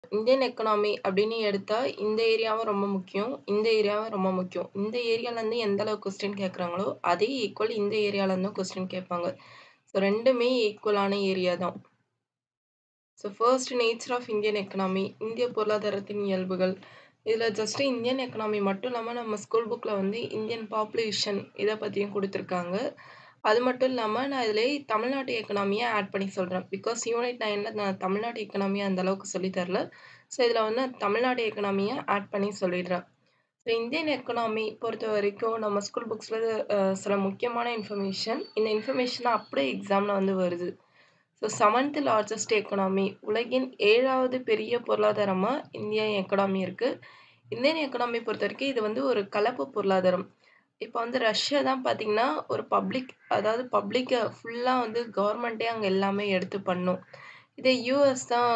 Indian economy அப்படின்னு எடுத்தா, இந்த ஏரியாவும் ரொம்ப முக்கியம். இந்த ஏரியாவும் ரொம்ப முக்கியம். இந்த ஏரியாலருந்து எந்த அளவுக்கு கொஸ்டின் கேட்குறாங்களோ, அதே ஈக்குவல் இந்த ஏரியாலருந்தும் கொஸ்டின் கேட்பாங்க. ஸோ 2மே ஈக்குவலான ஏரியா தான். So first nature of Indian economy இந்திய பொருளாதாரத்தின் இயல்புகள். இதில ஜஸ்ட் இந்தியன் எக்கனாமி மட்டும் இல்லாம நம்ம ஸ்கூல் புக்ல வந்து இந்தியன் பாப்புலேஷன் இத பத்தியும் குடுத்துருக்காங்க. அது மட்டும் இல்லாம நான் இதிலேயே தமிழ்நாட்டு எக்கனாமிய ஆட் பண்ணி சொல்றேன். பிகாஸ் யூனிட் 9ல நான் தமிழ்நாட்டு எக்கனாமிய அந்த அளவுக்கு சொல்லி தரல. ஸோ இதில வந்து தமிழ்நாடு எக்கனாமிய ஆட் பண்ணி சொல்லிடுறேன். ஸோ இந்தியன் எக்கனாமி பொறுத்தவரைக்கும் நம்ம ஸ்கூல் புக்ஸ்ல அ சில முக்கியமான இன்ஃபர்மேஷன். இந்த இன்ஃபர்மேஷன் அப்படியே எக்ஸாம்ல வந்து வருது. ஸோ 7த் லார்ஜஸ்ட் எக்கனாமி உலகின் 7வது பெரிய பொருளாதாரமா இந்தியன் எக்கனாமி இருக்கு. இந்தியன் எக்கனாமி பொறுத்தவரைக்கும் இது வந்து ஒரு கலப்பு பொருளாதாரம். இப்ப வந்து ரஷ்யா தான் பார்த்தீங்கன்னா, ஒரு பப்ளிக் அதாவது பப்ளிக்க ஃபுல்லா வந்து கவர்மெண்ட்டே அங்க எல்லாமே எடுத்து பண்ணும். இதே யுஎஸ் தான்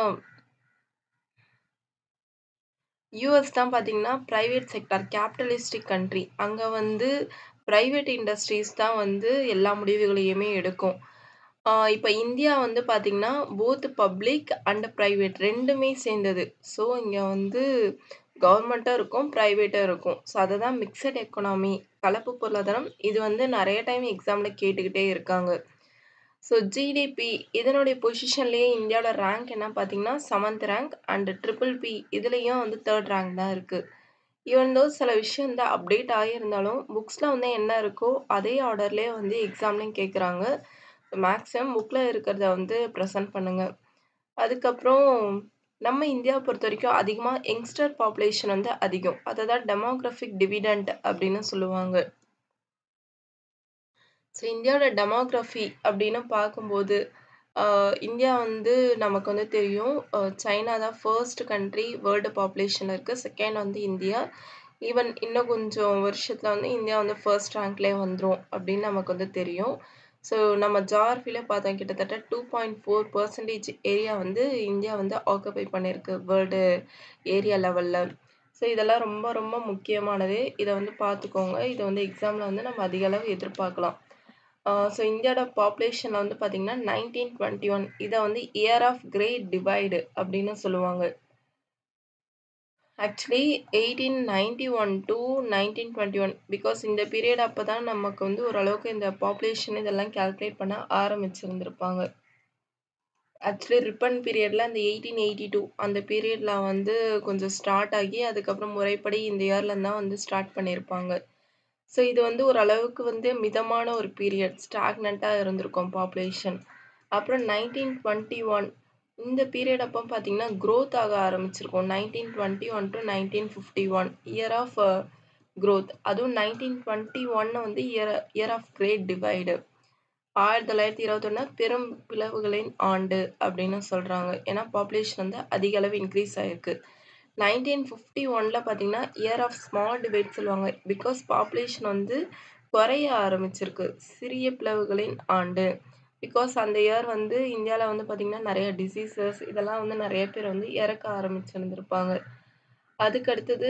யுஎஸ் தான் பார்த்தீங்கன்னா, பிரைவேட் செக்டார் கேபிட்டலிஸ்டிக் கண்ட்ரி. அங்க வந்து பிரைவேட் இண்டஸ்ட்ரீஸ் தான் வந்து எல்லா முடிவுகளையுமே எடுக்கும். ஆ இப்ப இந்தியா வந்து பார்த்தீங்கன்னா, போத் பப்ளிக் அண்ட் பிரைவேட் 2மே சேர்ந்தது. ஸோ இங்க வந்து கவர்மெண்ட்டும் இருக்கும், பிரைவேட்டும் இருக்கும். ஸோ அததான் மிக்ஸ்ட் எக்கனாமி கலப்பு பொருளாதாரம். இது வந்து நெறைய டைம் எக்ஸாம்ல கேட்டுக்கிட்டே இருக்காங்க. ஸோ ஜிடிபி இதனுடைய பொசிஷன்லயே இந்தியாவோட ரேங்க் என்ன பார்த்தீங்கன்னா, 7த் ரேங்க் அண்ட் ட்ரிபிள் பி இதுலயும் வந்து 3 ரேங்க் தான் இருக்கு. ஈவன் தோ சில விஷயம் வந்து அப்டேட் ஆகியிருந்தாலும், புக்ஸ்ல வந்து என்ன இருக்கோ அதே ஆர்டர்லயே வந்து எக்ஸாம்லயும் கேட்குறாங்க. மேக்ஸிமம் புக்ல இருக்கிறத வந்து பிரசன்ட் பண்ணுங்க. அதுக்கப்புறம் நம்ம இந்தியாவ பொறுத்தவரைக்கும் அதிகமா யங்ஸ்டர் பாப்புலேஷன் வந்து அதிகம். அததான் டெமோகிராபிக் டிவிடெண்ட் அப்படின்னு சொல்லுவாங்க. ஸோ இந்தியாவோட டெமோகிராஃபி அப்படின்னு பார்க்கும்போது, ஆ இந்தியா வந்து நமக்கு வந்து தெரியும். அ சைனா தான் ஃபர்ஸ்ட் கண்ட்ரி வேர்ல்டு பாப்புலேஷன்ல இருக்கு. செகண்ட் வந்து இந்தியா. ஈவன் இன்னும் கொஞ்சம் வருஷத்துல வந்து இந்தியா வந்து ஃபர்ஸ்ட் ரேங்க்லயே வந்துரும் அப்படின்னு நமக்கு வந்து தெரியும். ஸோ நம்ம ஜியோகிராஃபில பார்த்தோம் கிட்டத்தட்ட 2.4% ஏரியா வந்து இந்தியா வந்து ஆக்குபை பண்ணியிருக்கு வேர்ல்டு ஏரியா லெவல்ல. ஸோ இதெல்லாம் ரொம்ப ரொம்ப முக்கியமானது. இத வந்து பார்த்துக்கோங்க. இத வந்து எக்ஸாம்ல வந்து நம்ம அதிக அளவு எதிர்பார்க்கலாம். ஆ ஸோ இந்தியாவோட பாப்புலேஷன்ல வந்து பார்த்தீங்கன்னா, 1921 இத வந்து இயர் ஆஃப் கிரேட் டிவைட் அப்படின்னு சொல்லுவாங்க. ஆக்சுவலி 1891 டூ 1921 பிகாஸ் இந்த பீரியட் அப்பதான் நமக்கு வந்து ஓரளவுக்கு இந்த பாப்புலேஷன் இதெல்லாம் கால்குலேட் பண்ண ஆரம்பிச்சிருந்திருப்பாங்க. ஆக்சுவலி ரிப்பன் பீரியட்ல அந்த 1882 அந்த பீரியட்ல வந்து கொஞ்சம் ஸ்டார்ட் ஆகி, அதுக்கப்புறம் முறைப்படி இந்த இயர்லருந்து தான் வந்து ஸ்டார்ட் பண்ணியிருப்பாங்க. ஸோ இது வந்து ஓரளவுக்கு வந்து மிதமான ஒரு பீரியட். ஸ்டாக்னன்ட்டா இருந்திருக்கும் பாப்புலேஷன். அப்புறம் 1921 இந்த பீரியட் அப்ப பார்த்தீங்கன்னா, குரோத் ஆக ஆரம்பிச்சிருக்கும். 1921 டூ 1951 இயர் ஆஃப் குரோத். அதுவும் 1921 வந்து year year of great divide. 1921 பெரும் பிளவுகளின் ஆண்டு அப்படின்னு சொல்றாங்க. ஏன்னா பாப்புலேஷன் வந்து அதிக அளவு இன்கிரீஸ் ஆயிருக்கு. 1951ல பார்த்தீங்கன்னா, இயர் ஆஃப் ஸ்மால் டிவைட் சொல்லுவாங்க. பிகாஸ் பாப்புலேஷன் வந்து குறைய ஆரம்பிச்சிருக்கு. சிறிய பிளவுகளின் ஆண்டு. பிகாஸ் அந்த இயர் வந்து இந்தியால வந்து பார்த்தீங்கன்னா, நெறைய டிசீசஸ் இதெல்லாம் வந்து நெறைய பேர் வந்து இறக்க ஆரம்பிச்சிருந்திருப்பாங்க. அதுக்கு அடுத்தது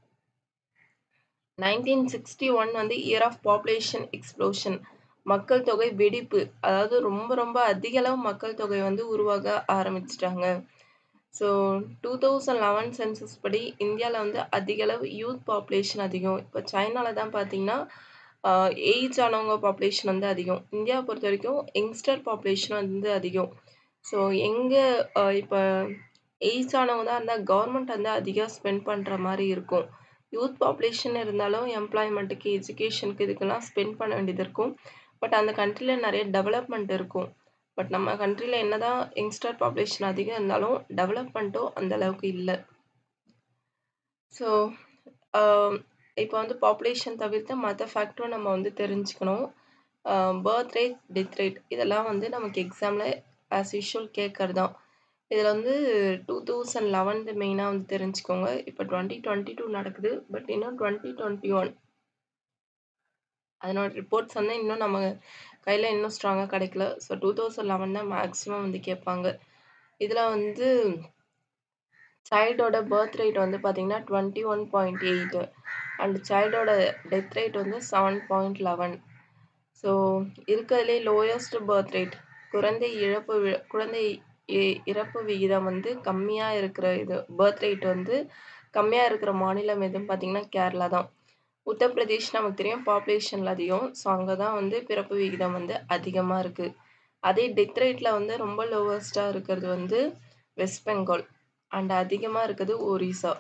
1961 வந்து இயர் ஆஃப் பாப்புலேஷன் எக்ஸ்ப்ளோஷன் மக்கள் தொகை வெடிப்பு. அதாவது ரொம்ப ரொம்ப அதிக அளவு மக்கள் தொகை வந்து உருவாக ஆரம்பிச்சுட்டாங்க. ஸோ 2011 சென்சஸ் படி இந்தியால வந்து அதிக அளவு யூத் பாப்புலேஷன் அதிகம். இப்ப சைனால தான் பார்த்தீங்கன்னா, ஆ ஏஜ் ஆனவங்க பாப்புலேஷன் வந்து அதிகம். இந்தியாவ பொறுத்தவரைக்கும் யங்ஸ்டர் பாப்புலேஷன் வந்து அதிகம். ஸோ எங்க அ இப்ப ஏஜ் ஆனவங்க தான் இருந்தா கவர்மெண்ட் வந்து அதிகம் ஸ்பெண்ட் பண்ற மாரி இருக்கும். யூத் பாப்புலேஷன் இருந்தாலும் எம்ப்ளாய்மென்ட்க்கு, எஜுகேஷனுக்கு இதுக்கெல்லாம் ஸ்பெண்ட் பண்ண வேண்டியது இருக்கும். பட் அந்த கண்ட்ரில நெறைய டெவலப்மென்ட் இருக்கும். பட் நம்ம கண்ட்ரில என்னதான் யங்ஸ்டர் பாப்புலேஷன் அதிகம் இருந்தாலும், டெவலப்மென்ட்டும் அந்த அளவுக்கு இல்ல. ஸோ ஆ இப்ப வந்து பாப்புலேஷன் தவிர்த்து மத்த ஃபேக்டரும் நம்ம வந்து தெரிஞ்சுக்கணும். ஆ பர்த் ரேட், டெத் ரேட் இதெல்லாம் வந்து நமக்கு எக்ஸாம்ல ஆஸ் யூசுவல் கேட்கறது தான். இதுல வந்து 2011 மெயினா வந்து தெரிஞ்சுக்கோங்க. இப்ப 2022 நடக்குது. பட் இன்னும் 2021 அதனோட ரிப்போர்ட்ஸ் வந்து இன்னும் நம்ம கையில இன்னும் ஸ்ட்ராங்கா கிடைக்கல. ஸோ 2011 தான் மேக்ஸிமம் வந்து கேட்பாங்க. இதுல வந்து சைல்டோட பர்த் ரேட் வந்து பார்த்தீங்கன்னா, 21.8 அண்ட் சைல்டோட டெத் ரேட் வந்து 7.11 ஸோ இருக்கிறதுலயே லோயஸ்ட் பர்த் ரேட் குழந்தை இழப்பு வி குழந்தை இ இறப்பு விகிதம் வந்து கம்மியா இருக்கிற இது பர்த் ரேட் வந்து கம்மியா இருக்கிற மாநிலம் எதுன்னு பார்த்தீங்கன்னா, கேரளா தான். உத்தரப்பிரதேஷ் நமக்கு தெரியும் பாப்புலேஷன்ல அதிகம். ஸோ அங்க தான் வந்து பிறப்பு விகிதம் வந்து அதிகமா இருக்கு. அதே டெத் ரேட்ல வந்து ரொம்ப லோவஸ்ட்டா இருக்கிறது வந்து வெஸ்ட் பெங்கால் அண்ட் அதிகமா இருக்குது Orissa.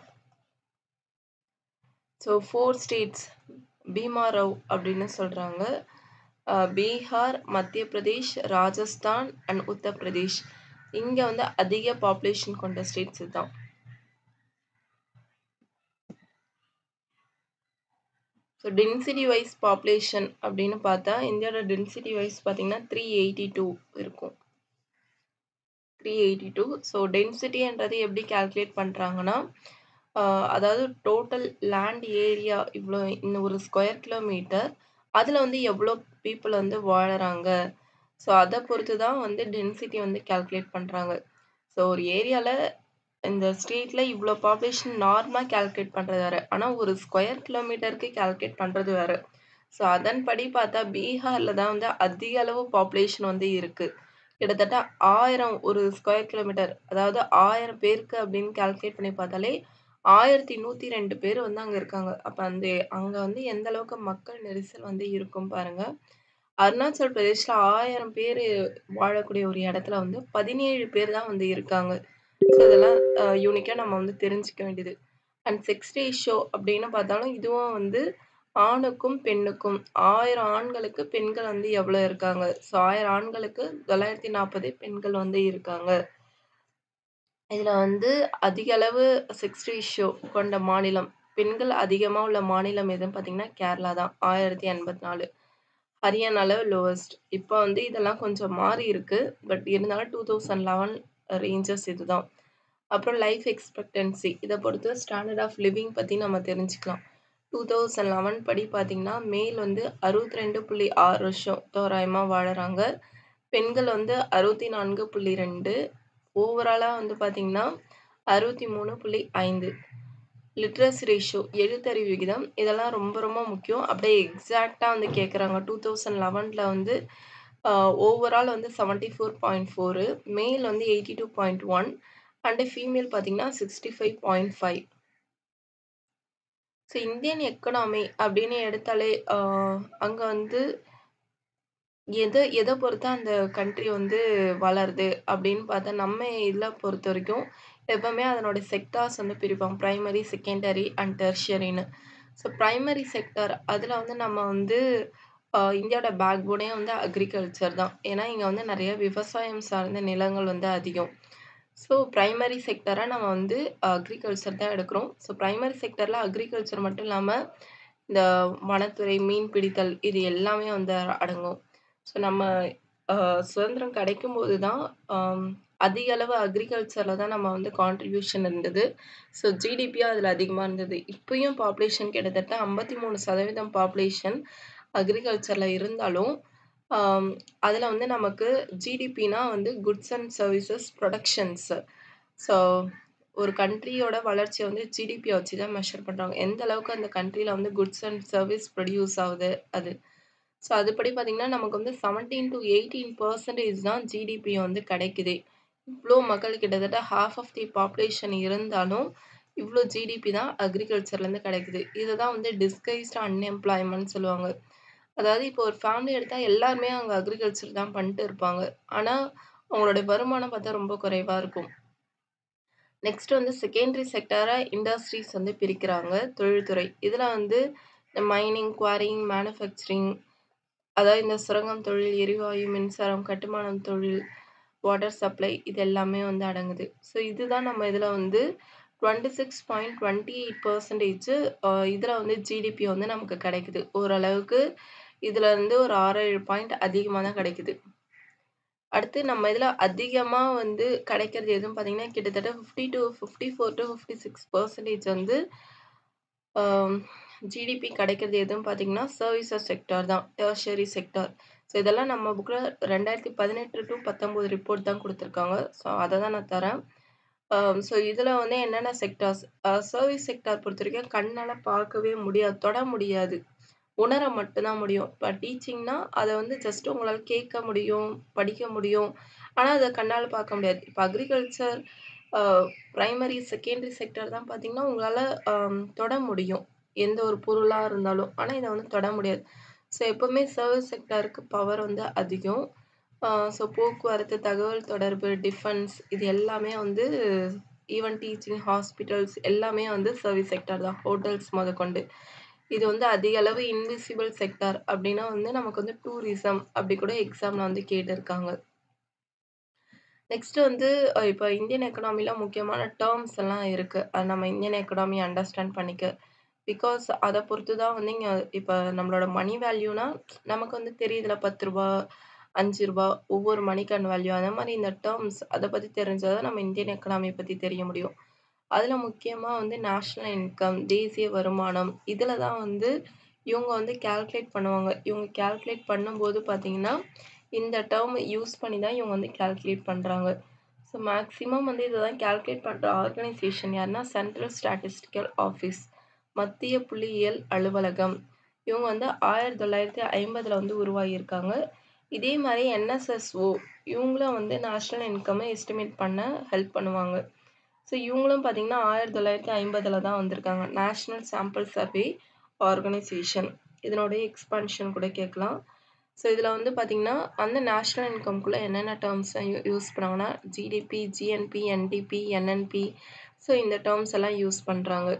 So 4 states BIMARU அப்படின்னு சொல்றாங்க. அ பீகார், மத்திய பிரதேஷ், ராஜஸ்தான் அண்ட் உத்தரப்பிரதேஷ். இங்க வந்து அதிக பாப்புலேஷன் கொண்ட ஸ்டேட்ஸ் இதுதான். ஸோ டென்சிட்டி வைஸ் பாப்புலேஷன் அப்படின்னு பார்த்தா, இந்தியாவோட டென்சிட்டி வைஸ் பார்த்தீங்கன்னா 382 இருக்கும். 382 ஸோ டென்சிட்டின்றது எப்படி கால்குலேட் பண்றாங்கன்னா, அ அதாவது டோட்டல் லேண்ட் ஏரியா இவ்ளோ இந்த ஒரு ஸ்கொயர் கிலோமீட்டர். அதுல வந்து எவ்ளோ பீப்பிள் வந்து வாழறாங்க. ஸோ அத பொறுத்து தான் வந்து டென்சிட்டி வந்து கால்குலேட் பண்றாங்க. ஸோ ஒரு ஏரியால இந்த ஸ்டேட்ல இவ்ளோ பாப்புலேஷன் நார்மலா கால்குலேட் பண்றது வேற. ஆனா ஒரு ஸ்கொயர் கிலோமீட்டருக்கு கால்குலேட் பண்றது வேற. ஸோ அதன்படி பார்த்தா பீகார்ல தான் வந்து அதிக அளவு பாப்புலேஷன் வந்து இருக்கு. கிட்டத்தட்ட 1000 ஒரு ஸ்கொயர் கிலோமீட்டர் அதாவது 1000 பேருக்கு அப்படின்னு கால்குலேட் பண்ணி பார்த்தாலே 1102 பேர் வந்து அங்க இருக்காங்க. அப்ப அந்த அங்க வந்து எந்த அளவுக்கு மக்கள் நெரிசல் வந்து இருக்கும் பாருங்க. அருணாச்சல் பிரதேஷ்ல 1000 பேரு வாழக்கூடிய ஒரு இடத்துல வந்து 17 பேர் தான் வந்து இருக்காங்க. ஸோ இதெல்லாம் அ யூனிக்கா நம்ம வந்து தெரிஞ்சுக்க வேண்டியது. அண்ட் செக்ஸ் ரேஷியோ அப்படின்னு பார்த்தாலும் இதுவும் வந்து ஆணுக்கும், பெண்ணுக்கும் 1000 ஆண்களுக்கு பெண்கள் வந்து எவ்வளோ இருக்காங்க. ஸோ 1000 ஆண்களுக்கு 940 பெண்கள் வந்து இருக்காங்க. இதுல வந்து அதிக அளவு செக்ஸ் ரேஷியோ கொண்ட மாநிலம், பெண்கள் அதிகமா உள்ள மாநிலம் எதுன்னு பார்த்தீங்கன்னா, கேரளா தான் 1084. ஹரியானால லோவஸ்ட். இப்ப வந்து இதெல்லாம் கொஞ்சம் மாறி இருக்கு. பட் இருந்தாலும் 2011 ரேஞ்சஸ் இதுதான். அப்புறம் லைஃப் எக்ஸ்பெக்டன்சி இத பொறுத்து ஸ்டாண்டர்ட் ஆஃப் லிவிங் பத்தி நம்ம தெரிஞ்சுக்கலாம். 2011 படி பார்த்தீங்கன்னா, மேல் வந்து 62.6 வருஷம் தோராயமா வாழறாங்க. பெண்கள் வந்து 64.2 ஓவராலா வந்து பார்த்தீங்கன்னா, 63.5 லிட்ரசி ரேஷியோ எழுத்தறிவு விகிதம் இதெல்லாம் ரொம்ப ரொம்ப முக்கியம். அப்படியே எக்ஸாக்ட்டா வந்து கேட்கறாங்க. 2011ல வந்து அ ஓவரால் வந்து 74.4 மேல் வந்து 82.1 அண்ட் ஃபீமேல் பார்த்தீங்கன்னா 65.5 ஸோ இந்தியன் எக்கனாமி அப்படின்னு எடுத்தாலே அ அங்க வந்து எத எத பொறுத்து அந்த கண்ட்ரி வந்து வளருது அப்படின்னு பார்த்தா, நம்ம இதுல பொறுத்தவரைக்கும் எப்பவுமே அதனோட செக்டார்ஸ் வந்து பிரிப்போம். பிரைமரி, செகண்டரி அண்ட் டெர்ஷியரின்னு. ஸோ பிரைமரி செக்டார் அதுல வந்து நம்ம வந்து அ இந்தியாவோட பேக் போனே வந்து அக்ரிகல்ச்சர் தான். ஏன்னா இங்க வந்து நெறைய விவசாயம் சார்ந்த நிலங்கள் வந்து அதிகம். ஸோ பிரைமரி செக்டாரா நம்ம வந்து அக்ரிகல்ச்சர் தான் எடுக்கிறோம். ஸோ பிரைமரி செக்டார்ல அக்ரிகல்ச்சர் மட்டும் இல்லாம, இந்த வனத்துறை, மீன் பிடித்தல் இது எல்லாமே வந்து அடங்கும். ஸோ நம்ம அ சுதந்திரம் கிடைக்கும்போது தான் அம் அதிக அளவு அக்ரிகல்ச்சர்ல தான் நம்ம வந்து கான்ட்ரிபியூஷன் இருந்தது. ஸோ ஜிடிபியும் அதுல அதிகமா இருந்தது. இப்பயும் பாப்புலேஷன் கிட்டத்தட்ட 53% பாப்புலேஷன் அக்ரிகல்ச்சர்ல இருந்தாலும், அம் அதுல வந்து நமக்கு ஜிடிபினா வந்து goods and services productions. So ஒரு கண்ட்ரியோட வளர்ச்சிய வந்து ஜிடிபிய வச்சு தான் மெஷர் பண்றாங்க. எந்த அளவுக்கு அந்த கண்ட்ரில வந்து குட்ஸ் அண்ட் சர்வீஸ் ப்ரொடியூஸ் ஆகுது அது. ஸோ அதுபடி பார்த்தீங்கன்னா, நமக்கு வந்து 17-18% தான் ஜிடிபி வந்து கிடைக்குதே. இவ்ளோ மக்கள் கிட்டத்தட்ட ஹால்ஃப் ஆஃப் தி பாப்புலேஷன் இருந்தாலும், இவ்ளோ ஜிடிபி தான் அக்ரிகல்ச்சர்லேருந்து கிடைக்குது. இத தான் வந்து டிஸ்கைஸ்டு அன்எம்ப்ளாய்மென்ட் சொல்லுவாங்க. அதாவது இப்போ ஒரு ஃபேமிலி எடுத்தா எல்லாருமே அங்க அக்ரிகல்ச்சர் தான் பண்ணிட்டு இருப்பாங்க. ஆனா, அவங்களோட வருமானம் பார்த்தா ரொம்ப குறைவா இருக்கும். நெக்ஸ்ட் வந்து செகண்டரி செக்டாரா இண்டஸ்ட்ரீஸ் வந்து பிரிக்கிறாங்க. தொழில்துறை. இதுல வந்து இந்த மைனிங், குவாரியிங், மேனுஃபேக்சரிங் அதாவது இந்த சுரங்கம் தொழில், எரிவாயு, மின்சாரம், கட்டுமானம் தொழில், வாட்டர் சப்ளை இது எல்லாமே வந்து அடங்குது. ஸோ இதுதான் நம்ம இதுல வந்து 26.28% அ இதுல வந்து ஜிடிபி வந்து நமக்கு கிடைக்குது. ஓரளவுக்கு இதுல இருந்து ஒரு 6, 7 பாயிண்ட் அதிகமா தான் கிடைக்குது. அடுத்து நம்ம இதுல அதிகமா வந்து கிடைக்கிறது எதுன்னு பார்த்தீங்கன்னா, கிட்டத்தட்ட 50-54-56% வந்து அ ஜிடிபி கிடைக்கிறது எதுன்னு பார்த்தீங்கன்னா, சர்வீசஸ் செக்டார் தான். Tertiary sector. ஸோ இதெல்லாம் நம்ம புக்ல 2018-19 ரிப்போர்ட் தான் குடுத்துருக்காங்க. ஸோ அத தான் நான் தரேன். அ ஸோ இதுல வந்து என்னென்ன செக்டார்ஸ் அ சர்வீஸ் செக்டார் பொறுத்தவரைக்கும் கண்ணால பார்க்கவே முடியாது. தொட முடியாது. உணர மட்டும் தான் முடியும். இப்ப டீச்சிங்னா அத வந்து ஜஸ்ட் உங்களால கேட்க முடியும், படிக்க முடியும். ஆனா அத கண்ணால பார்க்க முடியாது. இப்ப agriculture uh primary, secondary sector தான் பார்த்தீங்கன்னா, உங்களால அம் தொட முடியும். எந்த ஒரு பொருளா இருந்தாலும். ஆனா இத வந்து தொட முடியாது. ஸோ எப்பவுமே சர்வீஸ் செக்டாருக்கு பவர் வந்து அதிகம். அ ஸோ போக்குவரத்து, தகவல் தொடர்பு, டிஃபென்ஸ் இது எல்லாமே வந்து ஈவன் டீச்சிங், ஹாஸ்பிட்டல்ஸ் எல்லாமே வந்து சர்வீஸ் செக்டார் தான். ஹோட்டல்ஸ் மொதற்கொண்டு. இது வந்து அதிக அளவு இன்விசிபிள் செக்டார் அப்டின்னா வந்து நமக்கு வந்து டூரிசம் அப்டி கூட எக்ஸாம்ல வந்து கேட்டிருக்காங்க. நெக்ஸ்ட் வந்து அ இப்ப இந்தியன் எக்கனாமில முக்கியமான டெர்ம்ஸ் எல்லாம் இருக்கு. அது நம்ம இந்தியன் எக்கனாமி அண்டர்ஸ்டாண்ட் பண்ணிக்க. பிகாஸ் அத பொறுத்து தான் வந்து இங்க இப்ப நம்மளோட மணி வேல்யூனா நமக்கு வந்து தெரியுதுல ரூ. 10 ரூ. 5 ஒவ்வொரு மணிக்கான வேல்யூ. அந்த மாரி இந்த டெர்ம்ஸ் அத பத்தி தெரிஞ்சா தான் நம்ம இந்தியன் எக்கனாமிய பத்தி தெரிய முடியும். அதுல முக்கியமா வந்து நேஷனல் இன்கம், தேசிய வருமானம் இதுல தான் வந்து இவங்க வந்து கால்குலேட் பண்ணுவாங்க. இவங்க கால்குலேட் பண்ணும்போது பார்த்தீங்கன்னா, இந்த டெர்ம் யூஸ் பண்ணி தான் இவங்க வந்து கால்குலேட் பண்றாங்க. ஸோ மேக்ஸிமம் வந்து இத தான் கால்குலேட் பண்ற ஆர்கனைசேஷன் யாருன்னா, சென்ட்ரல் ஸ்டாட்டிஸ்டிக்கல் ஆஃபீஸ் மத்திய புள்ளியியல் அலுவலகம். இவங்க வந்து 1950ல வந்து உருவாகியிருக்காங்க. இதே மாரி என்எஸ்எஸ்ஓ இவங்களும் வந்து நேஷனல் இன்கம்ம எஸ்டிமேட் பண்ண ஹெல்ப் பண்ணுவாங்க. ஸோ இவங்களும் பார்த்தீங்கன்னா, 1950ல தான் வந்திருக்காங்க. National Sample Survey Organisation. இதனுடைய எக்ஸ்பான்ஷன் கூட கேட்கலாம். ஸோ இதுல வந்து பார்த்தீங்கன்னா, அந்த நேஷனல் இன்கம்க்குள்ள என்னென்ன டெர்ம்ஸ்லாம் யூ யூஸ் பண்ணுவாங்கன்னா, GDP, GNP, NDP, NNP so இந்த டெர்ம்ஸ் எல்லாம் யூஸ் பண்றாங்க.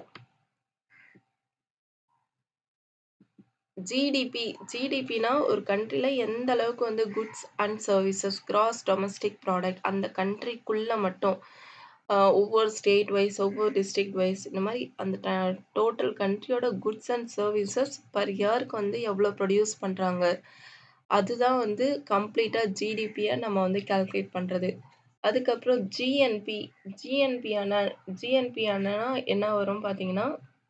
ஜிடிபி ஜிடிபினா ஒரு கண்ட்ரில எந்த அளவுக்கு வந்து goods and services gross domestic product அந்த கண்ட்ரிக்குள்ள மட்டும் அ ஒவ்வொரு ஸ்டேட் வைஸ், ஒவ்வொரு டிஸ்ட்ரிக்ட் வைஸ் இந்த மாரி அந்த ட டோட்டல் கண்ட்ரியோட குட்ஸ் அண்ட் சர்வீசஸ் பர் இயர்க்கு வந்து எவ்வளோ ப்ரொடியூஸ் பண்றாங்க. அதுதான் வந்து கம்ப்ளீட்டா ஜிடிபிய நம்ம வந்து கால்குலேட் பண்றது. அதுக்கப்புறம் ஜிஎன்பி ஜிஎன்பி ஆனா ஜிஎன்பி ஆனா என்ன வரும் பார்த்தீங்கன்னா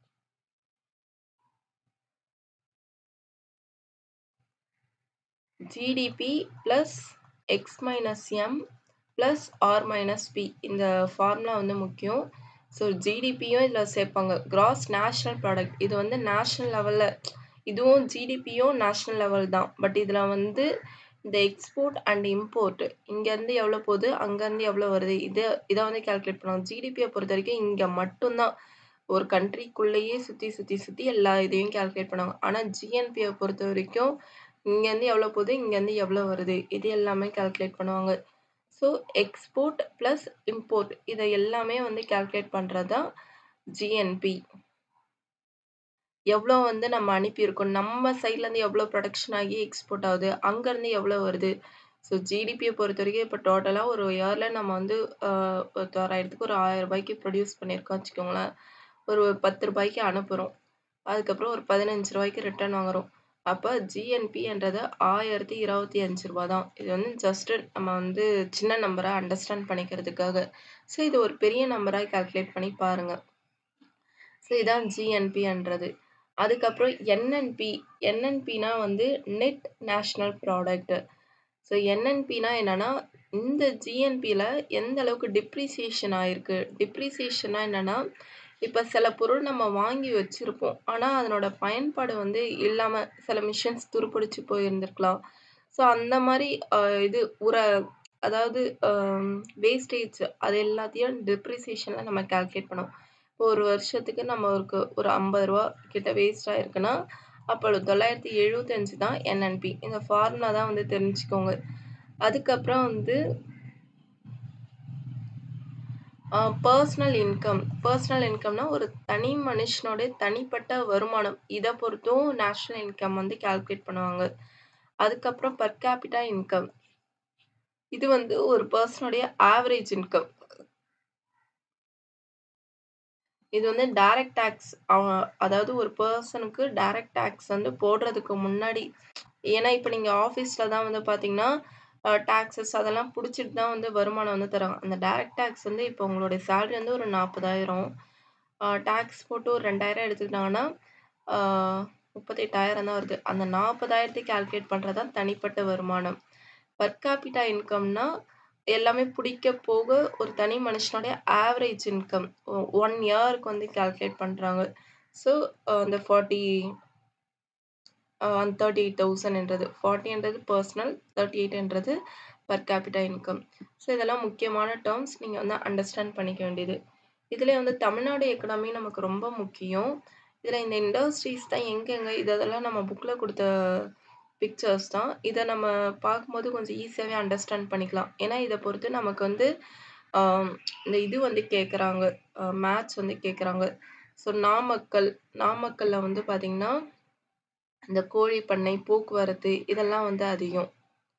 GDP plus X minus M plus R minus P இந்த ஃபார்முலா வந்து முக்கியம். ஸோ ஜிடிபியும் இதுல சேர்ப்பாங்க. கிராஸ் நேஷனல் ப்ராடக்ட் இது வந்து நேஷனல் லெவல்ல இதுவும் ஜிடிபியும் நேஷனல் லெவல் தான். பட் இதுல வந்து இந்த எக்ஸ்போர்ட் அண்ட் இம்போர்ட் இங்கேருந்து எவ்வளோ போகுது, அங்கேருந்து எவ்வளோ வருது இத இத வந்து கால்குலேட் பண்ணுவாங்க. ஜிடிபிய பொறுத்தவரைக்கும் இங்க மட்டும் தான் ஒரு கண்ட்ரிக்குள்ளேயே சுத்தி, சுத்தி, சுத்தி எல்லா இதையும் கால்குலேட் பண்ணுவாங்க. ஆனா ஜிஎன்பிய பொறுத்தவரைக்கும் இங்கேருந்து எவ்வளோ போகுது, இங்கேருந்து எவ்வளோ வருது இது எல்லாமே கால்குலேட் பண்ணுவாங்க. ஸோ எக்ஸ்போர்ட் பிளஸ் இம்போர்ட் இத எல்லாமே வந்து கால்குலேட் பண்றது தான் ஜிஎன்பி. எவ்வளோ வந்து நம்ம அனுப்பியிருக்கோம். நம்ம சைட்லேருந்து எவ்வளோ புரொடக்ஷன் ஆகி எக்ஸ்போர்ட் ஆகுது. அங்கேருந்து எவ்வளோ வருது. ஸோ ஜிடிபிய பொறுத்தவரைக்கும் இப்ப டோட்டலா ஒரு இயர்ல நம்ம வந்து அ ஒரு தோராயிரத்துக்கு ஒரு ரூ. 1000க்கு ப்ரொடியூஸ் பண்ணியிருக்கோம் வச்சுக்கோங்களேன். ஒரு ரூ. 10க்கு அனுப்புறோம். அதுக்கப்புறம் ஒரு ரூ. 15க்கு ரிட்டர்ன் வாங்குறோம். அப்ப ஜிஎன்பின்றது ரூ. 1025 தான். இது வந்து ஜஸ்ட் நம்ம வந்து சின்ன நம்பரா அண்டர்ஸ்டாண்ட் பண்ணிக்கிறதுக்காக. ஸோ இது ஒரு பெரிய நம்பரா கால்குலேட் பண்ணி பாருங்க. ஸோ இதான் ஜிஎன்பின்றது. அதுக்கப்புறம் என்என்பி என்என்பினா வந்து நெட் நேஷனல் ப்ராடக்ட். ஸோ என்என்பினா என்னன்னா, இந்த ஜிஎன்பில எந்த அளவுக்கு டிப்ரிசியேஷன் ஆயிருக்கு. டிப்ரிசியேஷன்னா என்னன்னா, இப்ப சில பொருள் நம்ம வாங்கி வச்சிருப்போம். ஆனா அதனோட பயன்பாடு வந்து இல்லாம சில மிஷின்ஸ் துருப்பிடிச்சு போயிருந்திருக்கலாம். ஸோ அந்த மாரி அ இது உர அதாவது அ வேஸ்டேஜ் அது எல்லாத்தையும் டிப்ரிசியேஷன்ல நம்ம கால்குலேட் பண்ணுவோம். இப்போ ஒரு வருஷத்துக்கு நம்மளுக்கு ஒரு ரூ. 50 கிட்ட வேஸ்ட் ஆயிருக்குன்னா, அப்போ 975 தான் என்என்பி. இந்த ஃபார்முலா தான் வந்து தெரிஞ்சுக்கோங்க. அதுக்கப்புறம் வந்து அ பெர்சனல் இன்கம் பெர்சனல் இன்கம்னா ஒரு தனி மனுஷனோட தனிப்பட்ட வருமானம். இத பொறுத்தும் நேஷனல் இன்கம் வந்து கால்குலேட் பண்ணுவாங்க. அதுக்கப்புறம் பெர் கேபிட்டா இன்கம். இது வந்து ஒரு பெர்சனுடைய ஆவரேஜ் இன்கம். இது வந்து டைரக்ட் டாக்ஸ் அவ அதாவது ஒரு பெர்சனுக்கு டைரக்ட் டாக்ஸ் வந்து போடுறதுக்கு முன்னாடி ஏன்னா இப்ப நீங்க ஆஃபீஸ்ல தான் வந்து பார்த்தீங்கன்னா, அ டாக்ஸஸ் அதெல்லாம் புடிச்சிட்டு தான் வந்து வருமானம் வந்து தராங்க. அந்த டைரக்ட் டாக்ஸ் வந்து இப்போ உங்களுடைய சேலரி வந்து ஒரு 40,000 அ டாக்ஸ் போட்டு ஒரு 2,000 எடுத்துக்கிட்டாங்கன்னா, ஆ 38,000 தான் வருது. அந்த 40,000 கால்குலேட் பண்றது தான் தனிப்பட்ட வருமானம். பெர் கேபிட்டா இன்கம்னா எல்லாமே புடிக்க போக ஒரு தனி மனுஷனுடைய ஆவரேஜ் இன்கம் ஒ 1 இயர்க்கு வந்து கால்குலேட் பண்றாங்க. ஸோ அந்த 40 அ 38,000ன்றது 40ன்றது பெர்சனல் 38ன்றது பெர் கேபிட்டா இன்கம். ஸோ இதெல்லாம் முக்கியமான டெர்ம்ஸ் நீங்க வந்து அண்டர்ஸ்டாண்ட் பண்ணிக்க வேண்டியது. இதுலயே வந்து தமிழ்நாடு எக்கானமி நமக்கு ரொம்ப முக்கியம். இதுல இந்த இண்டஸ்ட்ரீஸ் தான் எங்கெங்க இது அதெல்லாம் நம்ம புக்ல குடுத்த பிக்சர்ஸ் தான். இத நம்ம பார்க்கும்போது கொஞ்சம் ஈஸியாவே அண்டர்ஸ்டாண்ட் பண்ணிக்கலாம். ஏன்னா இத பொறுத்து நமக்கு வந்து ஆ இந்த இது வந்து கேட்கறாங்க. அ மேத்ஸ் வந்து கேட்கறாங்க. ஸோ நாமக்கல், நாமக்கல்ல வந்து பார்த்தீங்கன்னா, இந்த கோழி பண்ணை, போக்குவரத்து இதெல்லாம் வந்து அதிகம்.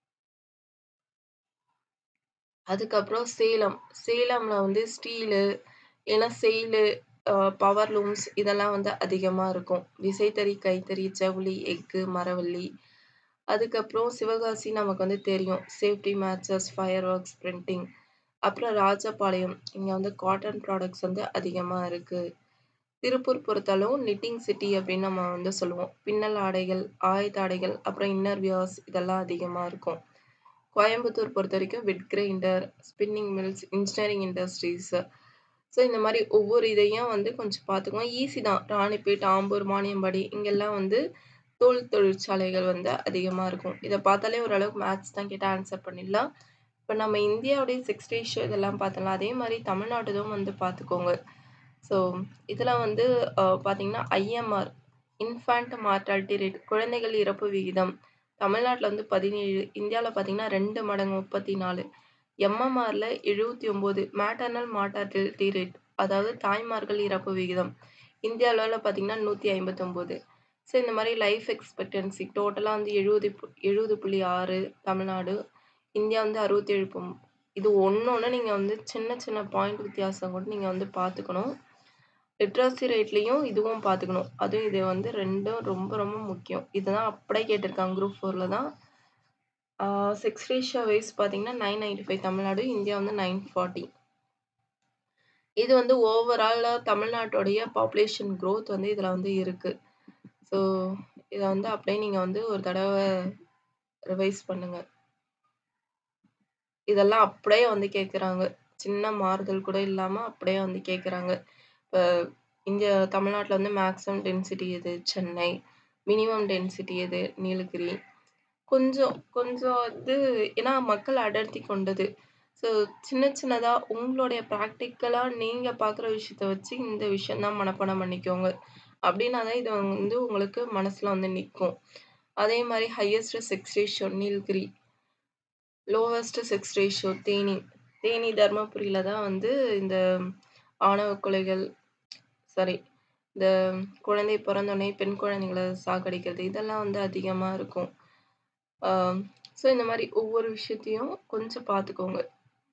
அதுக்கப்புறம் சேலம். சேலம்ல வந்து ஸ்டீலு, இல்ல செயிலு, அ பவர் லூம்ஸ் இதெல்லாம் வந்து அதிகமா இருக்கும். விசைத்தறி, கைத்தறி, ஜவுளி, எஃகு, மரவள்ளி. அதுக்கப்புறம் சிவகாசி நமக்கு வந்து தெரியும். Safety matches, fireworks, printing. அப்புறம் ராஜபாளையம். இங்க வந்து காட்டன் ப்ராடக்ட்ஸ் வந்து அதிகமா இருக்கு. திருப்பூர் பொறுத்தளவு நிட்டிங் சிட்டி அப்படின்னு நம்ம வந்து சொல்லுவோம். பின்னல் ஆடைகள், ஆயத்த ஆடைகள், அப்புறம் இன்னர் வியர்ஸ் இதெல்லாம் அதிகமா இருக்கும். கோயம்புத்தூர் பொறுத்தவரைக்கும் wet grinder, spinning mills, engineering industries. So இந்த மாரி ஒவ்வொரு இதையும் வந்து கொஞ்சம் பார்த்துக்கோங்க. ஈஸி தான். ராணிப்பேட், ஆம்பூர், வாணியம்பாடி இங்கெல்லாம் வந்து தோல் தொழிற்சாலைகள் வந்து அதிகமா இருக்கும். இத பார்த்தாலே ஓரளவுக்கு மேத்ஸ் தான் கேட்டா ஆன்சர் பண்ணிடலாம். இப்ப நம்ம இந்தியாவுடைய செக்ஸ் ரேஷியோ இதெல்லாம் பார்த்தோம்ல, அதே மாரி தமிழ்நாடுதும் வந்து பார்த்துக்கோங்க. ஸோ இதுல வந்து அ பார்த்தீங்கன்னா, ஐஎம்ஆர் இன்ஃபான்ட் மார்டாலிட்டி ரேட் குழந்தைகள் இறப்பு விகிதம். தமிழ்நாட்டுல வந்து 17 இந்தியால பார்த்தீங்கன்னா 2 மடங்கு 34. எம்எம்ஆர்ல 79 மேட்டர்னல் மார்டாலிட்டி ரேட் அதாவது தாய்மார்கள் இறப்பு விகிதம். இந்திய அளவுல பார்த்தீங்கன்னா 159. ஸோ இந்த மாரி லைஃப் எக்ஸ்பெக்டன்சி டோட்டலா வந்து 70 பு 70.6 தமிழ்நாடு. இந்தியா வந்து 67 பொம் இது ஒண்ணொண்ணு நீங்க வந்து சின்ன சின்ன பாயிண்ட் வித்தியாசம் கூட நீங்க வந்து பார்த்துக்கணும். லிட்ரஸி ரேட்லயும் இதுவும் பார்த்துக்கணும். அதுவும் இது வந்து 2ம் ரொம்ப ரொம்ப முக்கியம். இதுதான் அப்படியே கேட்டிருக்காங்க குரூப் 4ல தான். ஆ செக்ஸ் ரேஷியோ வைஸ் பார்த்தீங்கன்னா 995 தமிழ்நாடு, இந்தியா வந்து 940. இது வந்து ஓவராலா தமிழ்நாட்டுடைய பாப்புலேஷன் குரோத் வந்து இதுல வந்து இருக்கு. ஸோ இத வந்து அப்படியே நீங்க வந்து ஒரு தடவ ரிவைஸ் பண்ணுங்க. இதெல்லாம் அப்படியே வந்து கேட்கறாங்க. சின்ன மாறுதல் கூட இல்லாம அப்படியே வந்து கேட்கறாங்க. இப்ப இந்தியா தமிழ்நாட்டுல வந்து மேக்ஸிமம் டென்சிட்டி எது? சென்னை. மினிமம் டென்சிட்டி எது? நீலகிரி. கொஞ்சம் கொஞ்சம் வந்து ஏன்னா மக்கள் அடர்த்தி கொண்டது. ஸோ சின்ன சின்னதா உங்களுடைய பிராக்டிகலா நீங்க பார்க்குற விஷயத்த வச்சு இந்த விஷயம் தான் மனப்பாடம் பண்ணிக்கோங்க. அப்படின்னா தான் இது வந்து உங்களுக்கு மனசுல வந்து நிக்கும். அதே மாரி highest sex ratio Nilgiri. Lowest sex ratio Theni. Theni, தர்மபுரியில தான் வந்து இந்த ஆணவ கொலைகள் சாரி இந்த குழந்தை பிறந்தோனே பெண் குழந்தைகள சாகடிக்கிறது இதெல்லாம் வந்து அதிகமா இருக்கும். ஆ ஸோ இந்த மாரி ஒவ்வொரு விஷயத்தையும் கொஞ்சம் பார்த்துக்கோங்க.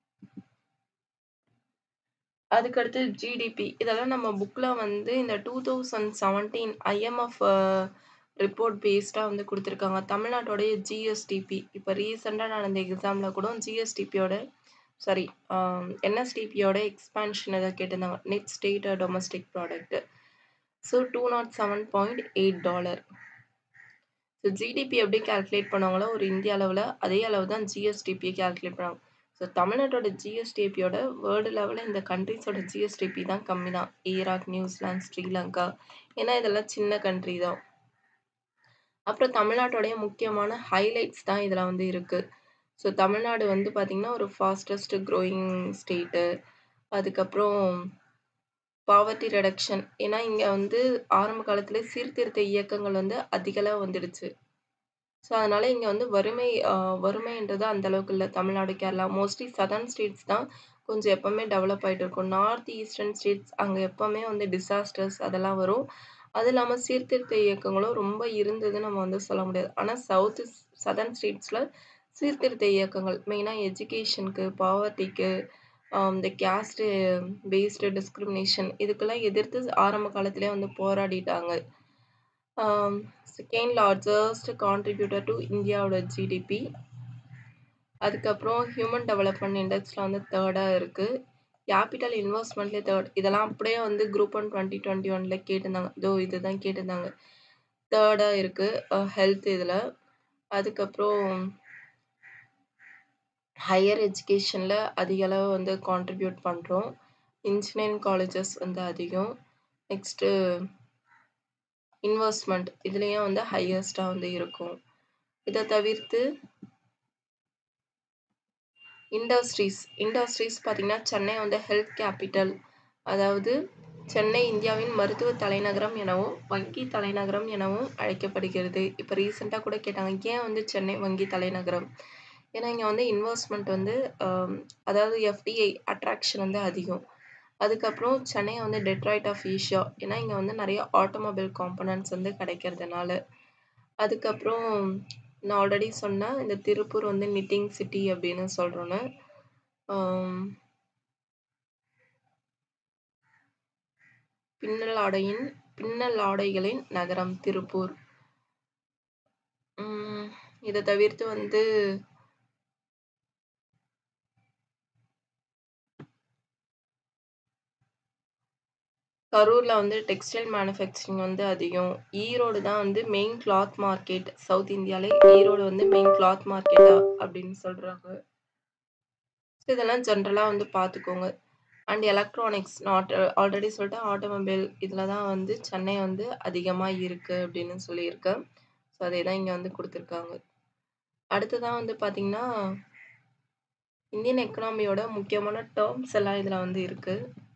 அதுக்கடுத்து ஜிடிபி. இதெல்லாம் நம்ம புக்ல வந்து இந்த 2017 ஐஎம்எஃப் அ ரிப்போர்ட் பேஸ்டா வந்து குடுத்துருக்காங்க. தமிழ்நாட்டோடைய ஜிஎஸ்டிபி. இப்ப ரீசென்ட்டா நடந்த எக்ஸாம்ல கூட ஜிஎஸ்டிபியோட சாரி ஆ என்எஸ்டிபியோட எக்ஸ்பான்ஷன் ஏதோ கேட்டிருந்தாங்க. Net state domestic product. So $207.8 so GDP எப்படி கால்குலேட் பண்ணுவாங்களோ ஒரு இந்திய அளவுல, அதே அளவு தான் ஜிஎஸ்டிபிய கால்குலேட் பண்ணுவாங்க. ஸோ தமிழ்நாட்டோட ஜிஎஸ்டிபியோட வேர்ல்டு லெவல்ல இந்த கண்ட்ரீஸோட ஜிஎஸ்டிபி தான் கம்மி தான். Iraq, New Zealand, Sri Lanka. ஏன்னா இதெல்லாம் சின்ன கண்ட்ரி தான். அப்புறம் தமிழ்நாட்டோடைய முக்கியமான ஹைலைட்ஸ் தான் இதுல வந்து இருக்கு. ஸோ தமிழ்நாடு வந்து பார்த்தீங்கன்னா, ஒரு ஃபாஸ்டஸ்ட் குரோயிங் ஸ்டேட்டு. அதுக்கப்புறம் பாவர்ட்டி ரிடக்ஷன். ஏன்னா இங்க வந்து ஆரம்ப காலத்திலே சீர்திருத்த இயக்கங்கள் வந்து அதிக அளவு வந்துடுச்சு. ஸோ அதனால இங்க வந்து வறுமை அ வறுமைன்றது அந்த அளவுக்கு இல்ல. Tamil Nadu, Kerala mostly southern states தான் கொஞ்சம் எப்பவுமே டெவலப் ஆயிட்டு இருக்கும். நார்த் ஈஸ்டர்ன் ஸ்டேட்ஸ் அங்க எப்பவுமே வந்து டிசாஸ்டர்ஸ் அதெல்லாம் வரும். அது இல்லாம சீர்திருத்த இயக்கங்களும் ரொம்ப இருந்ததுன்னு நம்ம வந்து சொல்ல முடியாது. ஆனா சவுத் சதர்ன் ஸ்டேட்ஸ்ல சீர்திருத்த இயக்கங்கள் மெயினா எஜுகேஷனுக்கு, பாவர்ட்டிக்கு, அ இந்த கேஸ்ட் பேஸ்டு டிஸ்கிரிமினேஷன் இதுக்கெல்லாம் எதிர்த்து ஆரம்ப காலத்திலேயே வந்து போராடிட்டாங்க. Ah second largest contributor to இந்தியாவோட ஜிடிபி. அதுக்கப்புறம் ஹியூமன் டெவலப்மென்ட் இண்டெக்ஸ்ல வந்து 3டா இருக்கு. கேபிட்டல் இன்வெஸ்ட்மென்ட்லயே 3 இதெல்லாம் அப்படியே வந்து குரூப் 1 2021ல கேட்டிருந்தாங்க. இதோ இதுதான் கேட்டிருந்தாங்க. 3டா இருக்கு. அ ஹெல்த் இதுல. அதுக்கப்புறம் ஹையர் எஜுகேஷன்ல அதிக அளவு வந்து கான்ட்ரிபியூட் பண்றோம். இன்ஜினியரிங் காலேஜஸ் வந்து அதிகம். நெக்ஸ்ட்டு இன்வெஸ்ட்மென்ட் இதுலயும் வந்து ஹையஸ்ட்டா வந்து இருக்கும். இத தவிர்த்து இண்டஸ்ட்ரீஸ் இண்டஸ்ட்ரீஸ் பார்த்தீங்கன்னா, சென்னை வந்து ஹெல்த் கேப்பிட்டல். அதாவது சென்னை இந்தியாவின் மருத்துவ தலைநகரம் எனவும், வங்கி தலைநகரம் எனவும் அழைக்கப்படுகிறது. இப்ப ரீசென்ட்டா கூட கேட்டாங்க. ஏன் வந்து சென்னை வங்கி தலைநகரம்? ஏன்னா, இங்க வந்து இன்வெஸ்ட்மென்ட் வந்து அ அதாவது எஃப்டிஐ அட்ராக்ஷன் வந்து அதிகம். அதுக்கப்புறம் சென்னை வந்து டெட்ராய்ட் ஆஃப் ஏசியா. ஏன்னா, இங்க வந்து நெறைய ஆட்டோமொபைல் காம்போனன்ட்ஸ் வந்து கிடைக்கிறதுனால. அதுக்கப்புறம் நான் ஆல்ரெடி சொன்ன இந்த திருப்பூர் வந்து நிட்டிங் சிட்டி அப்படின்னு சொல்றோன்னு. ஆம். பின்னல் ஆடையின் பின்னல் ஆடைகளின் நகரம் திருப்பூர். ம். இத தவிர்த்து வந்து கரூர்ல வந்து டெக்ஸ்டைல் மேனுஃபேக்சரிங் வந்து அதிகம். ஈரோடு தான் வந்து மெயின் கிளாத் மார்க்கெட். சவுத் இந்தியாலே ஈரோடு வந்து மெயின் கிளாத் மார்க்கெட்டா அப்படின்னு சொல்றாங்க. ஸோ இதெல்லாம் ஜென்ரலா வந்து பார்த்துக்கோங்க. அண்ட் எலக்ட்ரானிக்ஸ் நாட் ஆல்ரெடி சொல்லிட்டேன் ஆட்டோமொபைல் இதில தான் வந்து சென்னை வந்து அதிகமா இருக்கு அப்படின்னு சொல்லியிருக்கேன். ஸோ அதே தான் இங்க வந்து குடுத்துருக்காங்க. அடுத்ததா வந்து பார்த்தீங்கன்னா இந்தியன் எக்கனாமியோட முக்கியமான டெர்ம்ஸ் எல்லாம் இதில வந்து இருக்கு.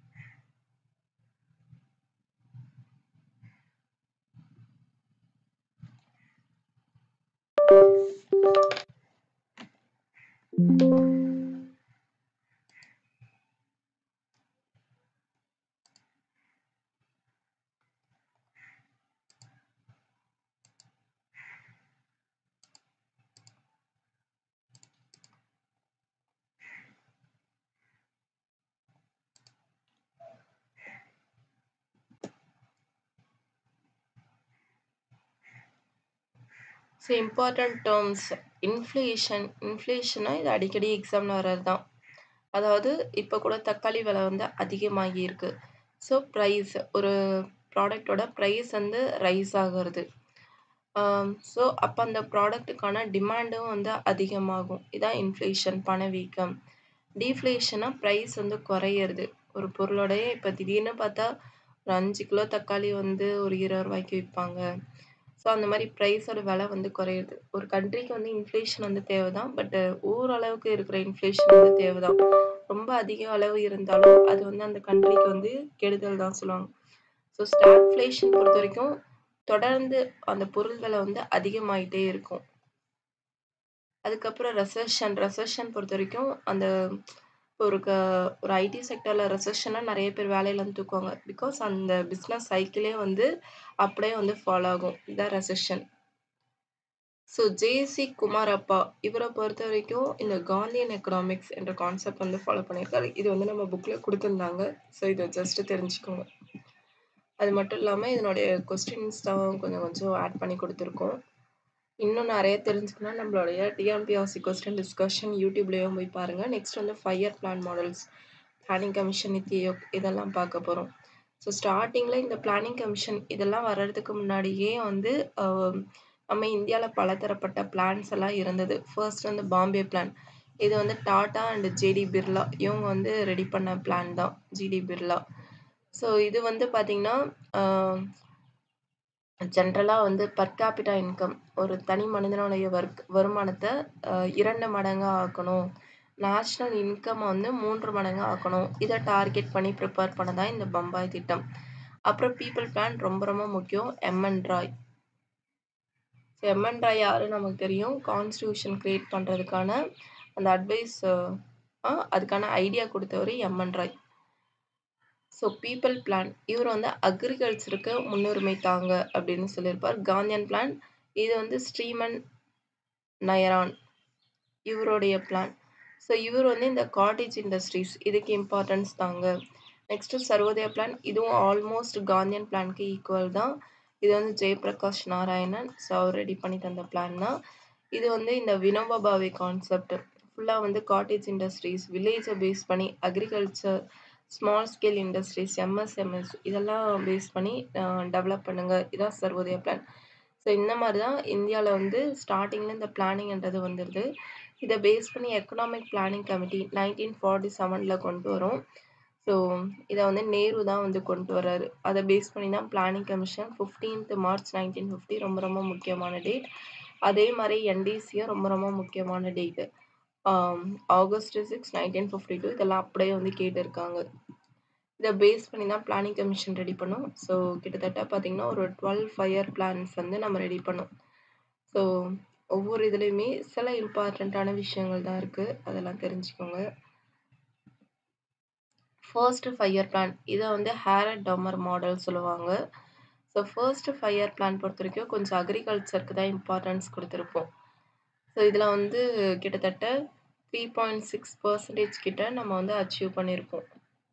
ஸோ இம்பார்ட்டன்ட் டெர்ம்ஸ் இன்ஃப்ளேஷன் இன்ஃப்ளேஷன்னா இது அடிக்கடி எக்ஸாம்ல வர்றது தான். அதாவது இப்ப கூட தக்காளி விலை வந்து அதிகமாகி இருக்கு. ஸோ பிரைஸ் ஒரு ப்ராடக்ட்டோட பிரைஸ் வந்து ரைஸ் ஆகுறது. ஆ ஸோ அப்ப அந்த ப்ராடக்ட்டுக்கான டிமாண்டும் வந்து அதிகமாகும். இதான் இன்ஃப்ளேஷன் பணவீக்கம். டீஃப்ளேஷன்னா பிரைஸ் வந்து குறையறது. ஒரு பொருளோடைய இப்ப திடீர்னு பார்த்தா ஒரு 5 கிலோ தக்காளி வந்து ஒரு ரூ. 20க்கு விப்பாங்க. ஸோ அந்த மாரி பிரைஸோட விலை வந்து குறையுது. ஒரு கண்ட்ரிக்கு வந்து இன்ஃப்ளேஷன் வந்து தேவ தான். பட் ஓரளவுக்கு இருக்கிற இன்ஃப்ளேஷன் வந்து தேவ தான். ரொம்ப அதிக அளவு இருந்தாலும் அது வந்து அந்த கண்ட்ரிக்கு வந்து கெடுதல் தான் சொல்லுவாங்க. ஸோ ஸ்டாக்ஃப்ளேஷன் பொறுத்தவரைக்கும் தொடர்ந்து அந்த பொருள் விலை வந்து அதிகமாயிட்டே இருக்கும். அதுக்கப்புறம் ரெசெஷன் ரெசெஷன் பொறுத்தவரைக்கும் அந்த ஒரு க ஒரு ஐடி செக்டார்ல ரெசெஷன்னா நெறைய பேர் வேலையிலருந்து தூக்குவாங்க. பிகாஸ் அந்த பிசினஸ் சைக்கிளே வந்து அப்படியே வந்து ஃபாலோ ஆகும். இதான் ரெசெஷன். So J.C.. குமாரப்பா இவர பொறுத்தவரைக்கும் இந்த காந்தியன் எக்கனாமிக்ஸ் என்ற கான்செப்ட் வந்து ஃபாலோ பண்ணியிருக்காரு. இது வந்து நம்ம புக்ல குடுத்துருந்தாங்க. ஸோ இத ஜஸ்ட் தெரிஞ்சுக்கோங்க. அது மட்டும் இல்லாம இதனுடைய கொஸ்டின்ஸ் தான் கொஞ்சம் கொஞ்சம் ஆட் பண்ணி குடுத்துருக்கோம். இன்னும் நெறைய தெரிஞ்சுக்கணும்னா நம்மளுடைய டிஎன்பிஎஸ்சி கொஸ்டின் டிஸ்கஷன் யூடியூப்லயும் போய் பாருங்க. நெக்ஸ்ட் வந்து 5 year plan models, planning commission, NITI Aayog இதெல்லாம் பார்க்க போறோம். ஸோ ஸ்டார்ட்டிங்ல இந்த பிளானிங் கமிஷன் இதெல்லாம் வர்றதுக்கு முன்னாடியே வந்து அ நம்ம இந்தியால பலதரப்பட்ட பிளான்ஸ் எல்லாம் இருந்தது. ஃபர்ஸ்ட் வந்து பாம்பே பிளான். இது வந்து டாடா அண்ட் ஜே.டி. பிர்லா இவங்க வந்து ரெடி பண்ண பிளான் தான். ஜி.டி. பிர்லா. ஸோ இது வந்து பார்த்தீங்கன்னா, ஆ ஜென்ரலா வந்து பெர் கேபிட்டா இன்கம் ஒரு தனி மனிதனுடைய வர்க் வருமானத்த அ 2 மடங்கா ஆக்கணும். நேஷனல் இன்கம் வந்து 3 மடங்கா ஆக்கணும். இத டார்கெட் பண்ணி பிரிப்பேர் பண்ணது தான் இந்த பம்பாய் திட்டம். அப்புறம் பீப்பிள் பிளான் ரொம்ப ரொம்ப முக்கியம். எம்.என். ராய். எம்.என். ராய் யாருன்னு நமக்கு தெரியும். கான்ஸ்டிடியூஷன் கிரியேட் பண்றதுக்கான அந்த அட்வைஸ் அ அதுக்கான ஐடியா குடுத்தவரு M N. Roy. So people plan இவரு வந்து அக்ரிகல்ச்சருக்கு முன்னுரிமை தாங்க அப்படின்னு சொல்லியிருப்பார். காந்தியன் பிளான் இது வந்து ஸ்ரீமன் நயரான் இவருடைய பிளான். ஸோ இவரு வந்து இந்த காட்டேஜ் இண்டஸ்ட்ரீஸ் இதுக்கு இம்பார்ட்டன்ஸ் தாங்க. நெக்ஸ்ட் சர்வோதயா பிளான் இதுவும் ஆல்மோஸ்ட் காந்தியன் பிளான்க்கு ஈக்குவல் தான். இது வந்து ஜெயபிரகாஷ் நாராயணன். ஸோ அவர் ரெடி பண்ணி தந்த பிளான் தான். இது வந்து இந்த வினோபா பாவே கான்செப்ட். ஃபுல்லா வந்து காட்டேஜ் இண்டஸ்ட்ரீஸ், வில்லேஜ பேஸ் பண்ணி agriculture, small scale industries, MSMS இதெல்லாம் பேஸ் பண்ணி அ டெவலப் பண்ணுங்க. இதான் சர்வோதயா பிளான். ஸோ இந்த மாரி தான் இந்தியால வந்து ஸ்டார்ட்டிங்ல இந்த பிளானிங்ன்றது வந்துருது. இத பேஸ் பண்ணி எக்கனாமிக் பிளானிங் கமிட்டி 1947ல கொண்டு வரும். ஸோ இத வந்து நேரு தான் வந்து கொண்டு வராரு. அத பேஸ் பண்ணி தான் பிளானிங் கமிஷன் 15த் மார்ச் 1950 ரொம்ப ரொம்ப முக்கியமான டேட். அதே மாரி என்டிசியும் ரொம்ப ரொம்ப முக்கியமான டேட். ஆம், ஆகஸ்ட் 6, 1952 இதெல்லாம் அப்படியே வந்து கேட்டிருக்காங்க. இத பேஸ் பண்ணி தான் பிளானிங் கமிஷன் ரெடி பண்ணோம். ஸோ கிட்டத்தட்ட பார்த்தீங்கன்னா, ஒரு 12 ஃபயர் பிளான்ஸ் வந்து நம்ம ரெடி பண்ணோம். ஸோ ஒவ்வொரு இதுலயுமே சில இம்பார்ட்டன்ட்டான விஷயங்கள் தான் இருக்கு. அதெல்லாம் தெரிஞ்சுக்கோங்க. ஃபர்ஸ்ட் ஃபயர் பிளான் இத வந்து ஹேரட் டமர் மாடல் சொல்லுவாங்க. ஸோ ஃபர்ஸ்ட் ஃபயர் பிளான் பொறுத்தவரைக்கும் கொஞ்சம் அக்ரிகல்ச்சருக்கு தான் இம்பார்ட்டன்ஸ் குடுத்திருப்போம். ஸோ இதுல வந்து கிட்டத்தட்ட 3.6% கிட்ட நம்ம வந்து அச்சீவ் பண்ணியிருப்போம்.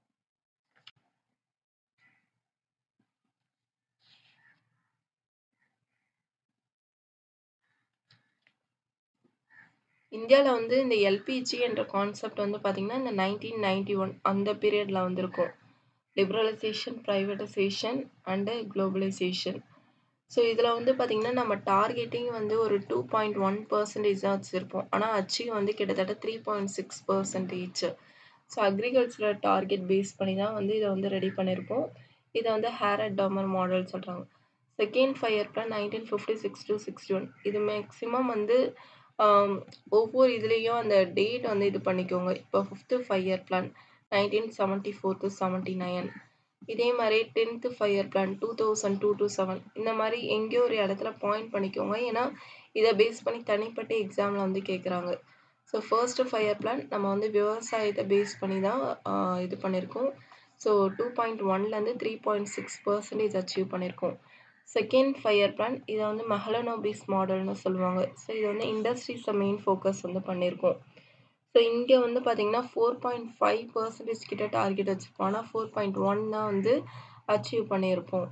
இந்தியால வந்து இந்த எல்பிஜி என்ற கான்செப்ட் வந்து பார்த்தீங்கன்னா, இந்த 1991 அந்த பீரியட்ல வந்திருக்கும். Liberalisation, privatisation and globalisation. So இதுல வந்து பார்த்தீங்கன்னா, நம்ம டார்கெட்டிங் வந்து ஒரு 2.1% தான் வச்சிருப்போம். ஆனா அச்சீவ் வந்து கிட்டத்தட்ட 3.6%. ஸோ அக்ரிகல்ச்சரல் டார்கெட் பேஸ் பண்ணி தான் வந்து இத வந்து ரெடி பண்ணியிருப்போம். இத வந்து ஹேரட் டமர் மாடல் சொல்றாங்க. செகண்ட் ஃபயர் பிளான் 1956-61 இது மேக்ஸிமம் வந்து ஆம், ஒவ்வொரு இதுலயும் அந்த டேட் வந்து இது பண்ணிக்கோங்க. இப்போ 5த் ஃபயர் பிளான் 1974-79 இதே மாரி 10த் ஃபயர் பிளான் 2002-7 இந்த மாரி எங்கேயோ ஒரு இடத்துல பாயிண்ட் பண்ணிக்கோங்க. ஏன்னா, இத பேஸ் பண்ணி தனிப்பட்ட எக்ஸாம்ல வந்து கேட்குறாங்க. ஸோ ஃபர்ஸ்ட் ஃபயர் பிளான் நம்ம வந்து விவசாயத்த பேஸ் பண்ணி தான் ஆ இது பண்ணியிருக்கோம். ஸோ 2.1லருந்து 3.6% அச்சீவ் பண்ணியிருக்கோம். செகண்ட் ஃபயர் பிளான் இத வந்து மெஹலனோபிஸ் மாடல்னு சொல்லுவாங்க. ஸோ இது வந்து இண்டஸ்ட்ரீஸ மெயின் ஃபோக்கஸ் வந்து பண்ணியிருக்கோம். ஸோ இங்க வந்து பார்த்தீங்கன்னா, 4.5% கிட்ட டார்கெட் வச்சிருப்போம். ஆனா 4.1 தான் வந்து அச்சீவ் பண்ணியிருப்போம்.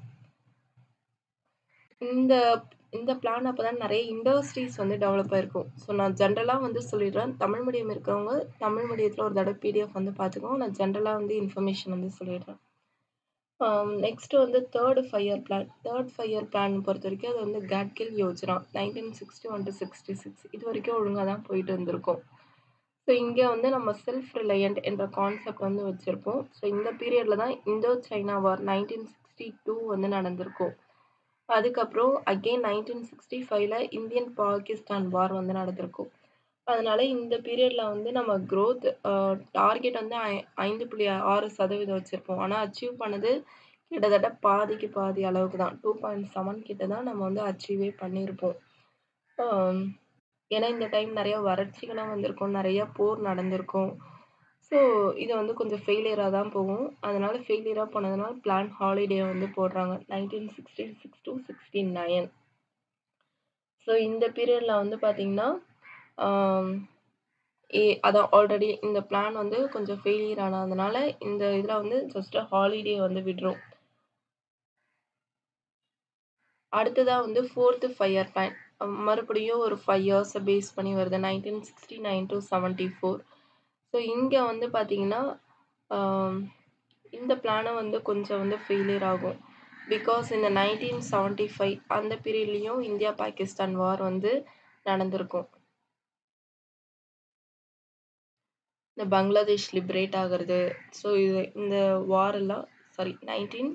இந்த இந்த பிளான் அப்ப தான் நெறைய இண்டஸ்ட்ரீஸ் வந்து டெவலப் ஆயிருக்கும். ஸோ நான் ஜென்ரலா வந்து சொல்லிடுறேன். தமிழ் மீடியம் இருக்கிறவங்க தமிழ் மீடியத்துல ஒரு தடவ பிடிஎஃப் வந்து பார்த்துக்கோங்க. நான் ஜென்ரலா வந்து இன்ஃபர்மேஷன் வந்து சொல்லிடுறேன். ஆம், நெக்ஸ்ட் வந்து third five year plan. Third five year plan பொறுத்தவரைக்கும் அது வந்து காட்கில் யோஜனா 1961-66 இதுவரைக்கும் ஒழுங்கா தான் போயிட்டு இருந்திருக்கும். ஸோ இங்க வந்து நம்ம செல்ஃப் ரிலையன்ட் என்ற கான்செப்ட் வந்து வச்சிருப்போம். ஸோ இந்த பீரியட்ல தான் இந்தோ சைனா வார் 1962 வந்து நடந்திருக்கும். அதுக்கப்புறம் அகைன் 1965ல இந்தியன் பாகிஸ்தான் வார் வந்து நடந்திருக்கும். அதனால இந்த பீரியட்ல வந்து நம்ம குரோத் அ டார்கெட் வந்து ஐ 5.6% வச்சிருப்போம். ஆனா அச்சீவ் பண்ணது கிட்டத்தட்ட பாதிக்கு பாதி அளவுக்கு தான். 2.7 கிட்ட தான் நம்ம வந்து அச்சீவே பண்ணியிருப்போம். ஆம், ஏன்னா இந்த டைம் நெறைய வறட்சிகளும் வந்திருக்கும். நெறைய போர் நடந்திருக்கும். ஸோ இது வந்து கொஞ்சம் ஃபெயிலியரா தான் போகும். அதனால ஃபெயிலியரா போனதுனால பிளான் ஹாலிடே வந்து போடுறாங்க. 1966-69 ஸோ இந்த பீரியட்ல வந்து பார்த்தீங்கன்னா, ஆம், ஏ அதான் ஆல்ரெடி இந்த பிளான் வந்து கொஞ்சம் ஃபெயிலியர் ஆனதுனால இந்த இதுல வந்து ஜஸ்ட் ஹாலிடே வந்து விடுறோம். அடுத்ததா வந்து 4த் ஃபயர் பிளான். மறுபடியும் ஒரு 5 இயர்ஸ பேஸ் பண்ணி வருது. 1969-74 ஸோ இங்க வந்து பார்த்தீங்கன்னா, ஆம், இந்த பிளானும் வந்து கொஞ்சம் வந்து ஃபெயிலியர் ஆகும். பிகாஸ் இந்த 1975 அந்த பீரியட்லயும் இந்தியா, பாகிஸ்தான் வார் வந்து நடந்திருக்கும். இந்த பங்களாதேஷ் லிபரேட் ஆகுறது. ஸோ இது இந்த வார் எல்லாம் சாரி 19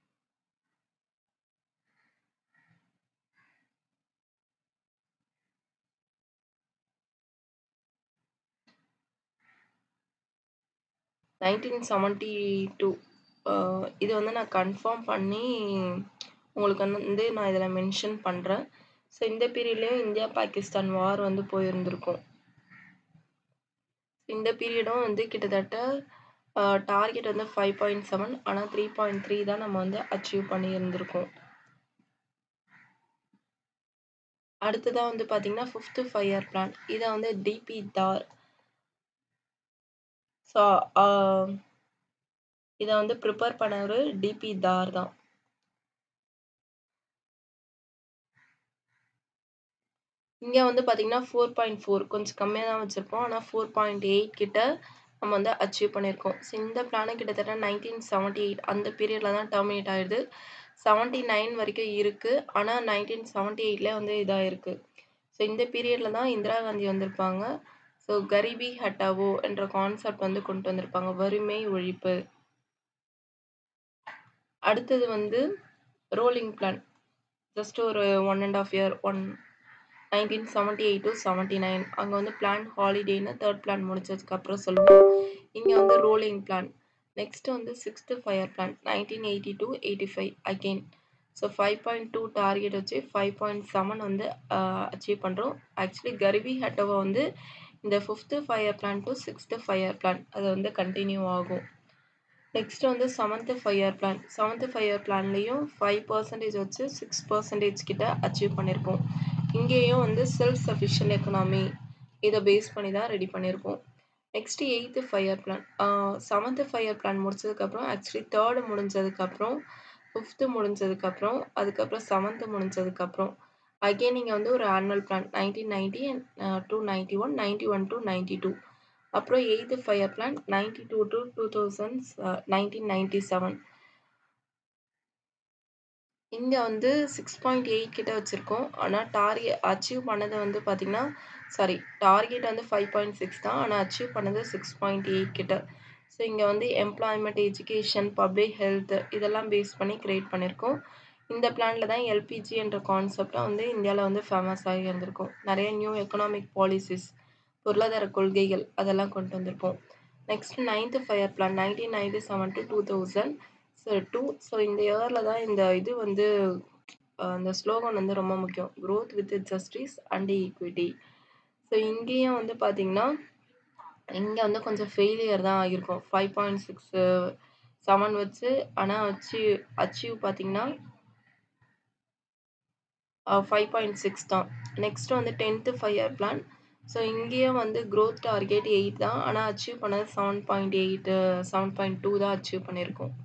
1972 ஆ இது வந்து நான் கன்ஃபார்ம் பண்ணி உங்களுக்கு வந்து நான் இதுல மென்ஷன் பண்றேன். ஸோ இந்த பீரியட்லயும் இந்தியா, பாகிஸ்தான் வார் வந்து போயிருந்திருக்கும். இந்த பீரியடும் வந்து கிட்டத்தட்ட ஆ டார்கெட் வந்து 5.7 ஆனா 3.3 தான் நம்ம வந்து அச்சீவ் பண்ணியிருந்திருக்கோம். அடுத்ததா வந்து பார்த்தீங்கன்னா, 5த் ஃபயர் பிளான். இத வந்து டிபி தார் ஸோ ஆ இத வந்து பிரிப்பேர் பண்ணவரு டிபி தார் தான். இங்க வந்து பார்த்தீங்கன்னா, 4.4 கொஞ்சம் கம்மியா தான் வச்சிருப்போம். ஆனா 4.8 கிட்ட நம்ம வந்து அச்சீவ் பண்ணியிருக்கோம். ஸோ இந்த பிளானும் கிட்டத்தட்ட 1978 அந்த பீரியட்ல தான் டெர்மினேட் ஆயிடுது. 79 வரைக்கும் இருக்கு. ஆனா 1978ல வந்து இதாயிருக்கு. ஸோ இந்த பீரியட்ல தான் இந்திரா காந்தி வந்திருப்பாங்க. ஸோ கரீபி ஹட்டாவோ என்ற கான்செப்ட் வந்து கொண்டு வந்திருப்பாங்க. வறுமை ஒழிப்பு. அடுத்தது வந்து ரோலிங் பிளான். ஜஸ்ட் ஒரு 1 1/2 இயர், ஒன் 1978 to 79 அங்க வந்து பிளான் ஹாலிடேன்னு தேர்ட் பிளான் முடிச்சதுக்கு அப்புறம் சொல்லுவோம். இங்க வந்து ரோலிங் பிளான். நெக்ஸ்ட் வந்து sixth five year plan 1980 to 85 again. So 5.2 target வச்சு 5.7 வந்து அ அச்சீவ் பண்றோம். ஆக்சுவலி கரிபி ஹட்டோவா வந்து இந்த fifth five year plan to sixth five year plan அது வந்து கன்டின்யூ ஆகும். நெக்ஸ்ட் வந்து seventh five year plan. Seventh five year பிளான்லயும் 5% வச்சு 6% கிட்ட அச்சீவ் பண்ணியிருப்போம். இங்கேயும் வந்து செல்ஃப் சஃபிஷியன்ட் எக்கனாமி இத பேஸ் பண்ணி தான் ரெடி பண்ணியிருப்போம். Next eighth five year plan. ஆ செவன்த் ஃபயர் பிளான் முடிச்சதுக்கப்புறம் ஆக்சுவலி தேர்ட் முடிஞ்சதுக்கப்புறம், ஃபிஃப்த் முடிஞ்சதுக்கப்புறம், அதுக்கப்புறம் செவன்த் முடிஞ்சதுக்கப்புறம் அகைன் இங்க வந்து ஒரு ஆனுவல் பிளான் 1990 அ டூ 91, 91 to 92 அப்புறம் எய்த் ஃபயர் பிளான் 92 to 2000 அ 1997 இங்க வந்து 6.8 கிட்ட வச்சிருக்கோம். ஆனா டார்கெ அச்சீவ் பண்ணது வந்து பார்த்தீங்கன்னா சாரி டார்கெட் வந்து 5.6 தான். ஆனா அச்சீவ் பண்ணது 6.8 கிட்ட. ஸோ இங்க வந்து எம்ப்ளாய்மென்ட், எஜுகேஷன், பப்ளிக் ஹெல்த் இதெல்லாம் பேஸ் பண்ணி கிரியேட் பண்ணியிருக்கோம். இந்த பிளான்ல தான் எல்பிஜி என்ற கான்செப்ட்டும் வந்து இந்தியால வந்து ஃபேமஸ் ஆகி இருந்திருக்கும். நெறைய நியூ எக்கனாமிக் பாலிசிஸ் பொருளாதார கொள்கைகள் அதெல்லாம் கொண்டு வந்திருப்போம். Next ninth five year plan 1997 to 2000 so 2 so இந்த இயர்ல தான் இந்த இது வந்து அ அந்த ஸ்லோகன் வந்து ரொம்ப முக்கியம். Growth with justice and equity. So இங்கேயும் வந்து பார்த்தீங்கன்னா, இங்க வந்து கொஞ்சம் ஃபெயிலியர் தான் ஆகியிருக்கும். 5.6 7 வச்சு ஆனா அச்சீவ் அச்சீவ் பார்த்தீங்கன்னா அ 5.6 தான். நெக்ஸ்ட் வந்து 10த் ஃபயர் பிளான். ஸோ இங்கேயும் வந்து குரோத் டார்கெட் 8 தான். ஆனா அச்சீவ் பண்ணது 7.8 7.2 தான் அச்சீவ் பண்ணியிருக்கோம்.